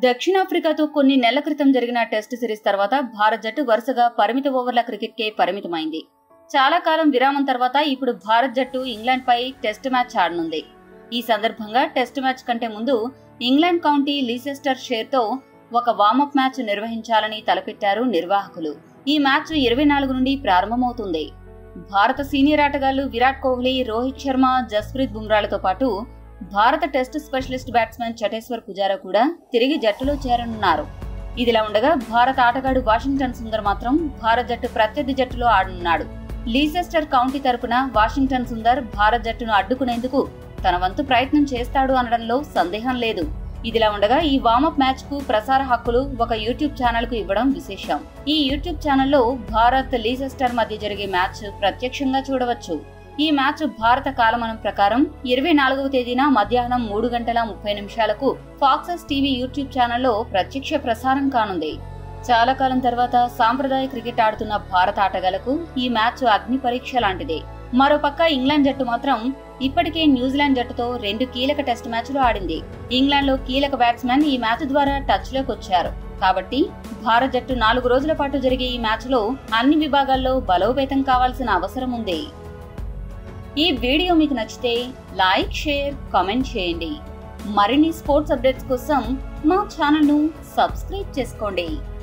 దక్షిణాఫ్రికాతో కొన్ని నెలల క్రితం జరిగిన టెస్ట్ సిరీస్ తర్వాత భారత్ జట్టు వరుసగా పరిమిత ఓవర్ల క్రికెట్కే పరిమితమైంది చాలా కాలం విరామం తర్వాత ఇప్పుడు భారత్ జట్టు ఇంగ్లాండ్ పై టెస్ట్ మ్యాచ్ ఆడనుంది ఈ సందర్భంగా టెస్ట్ మ్యాచ్ కంటే ముందు ఇంగ్లాండ్ కౌంటీ లీసెస్టర్ షేర్తో ఒక వార్మప్ మ్యాచ్ నిర్వహించాలని తలపెట్టారు నిర్వాహకులు ఈ మ్యాచ్ ఇరవై నాలుగు నుండి ప్రారంభమవుతుంది భారత సీనియర్ ఆటగాళ్లు విరాట్ కోహ్లీ రోహిత్ శర్మ జస్ప్రీత్ బుమ్రాలతో పాటు భారత test specialist batsmen Cheteshwar Pujara కూడా తిరిగి జట్టులో చేరనున్నారు ఇదిలా ఉండగా భారత ఆటగాడు వాషింగ్టన్ సుందర్ మాత్రం భారత్ జట్టు ప్రత్యర్థి జట్టులో ఆడనున్నాడు లీసెస్టర్ కౌంటీ తరపున వాషింగ్టన్ సుందర్ భారత్ జట్టును అడ్డుకునేందుకు తన వంతు ప్రయత్నం చేస్తాడు అనడంలో సందేహం లేదు ఇదిలా ఉండగా ఈ వార్మప్ మ్యాచ్ కు ప్రసార హక్కులు ఒక యూట్యూబ్ ఛానల్ కు ఇవ్వడం విశేషం ఈ యూట్యూబ్ ఛానల్లో భారత్ లీసెస్టర్ మధ్య జరిగే మ్యాచ్ ప్రత్యక్షంగా చూడవచ్చు ఈ మ్యాచ్ భారత కాలమానం ప్రకారం ఇరవై నాలుగవ తేదీన మధ్యాహ్నం మూడు గంటల ముప్పై నిమిషాలకు ఫాక్సెస్ టీవీ యూట్యూబ్ ఛానల్లో ప్రత్యక్ష ప్రసారం కానుంది చాలా కాలం తర్వాత సాంప్రదాయ క్రికెట్ ఆడుతున్న భారత ఆటగాళ్లకు ఈ మ్యాచ్ అగ్ని పరీక్ష లాంటిదే మరోపక్క ఇంగ్లాండ్ జట్టు మాత్రం ఇప్పటికే న్యూజిలాండ్ జట్టుతో రెండు కీలక టెస్ట్ మ్యాచ్లు ఆడింది ఇంగ్లాండ్ లో కీలక బ్యాట్స్మెన్ ఈ మ్యాచ్ ద్వారా టచ్ లోకి వచ్చారు కాబట్టి భారత్ జట్టు నాలుగు రోజుల పాటు జరిగే ఈ మ్యాచ్ లో అన్ని విభాగాల్లో బలోపేతం కావాల్సిన అవసరం ఉంది ఈ వీడియో మీకు నచ్చితే లైక్ షేర్ కామెంట్ చేయండి మరిన్ని స్పోర్ట్స్ అప్డేట్స్ కోసం మా ఛానల్ను సబ్స్క్రైబ్ చేసుకోండి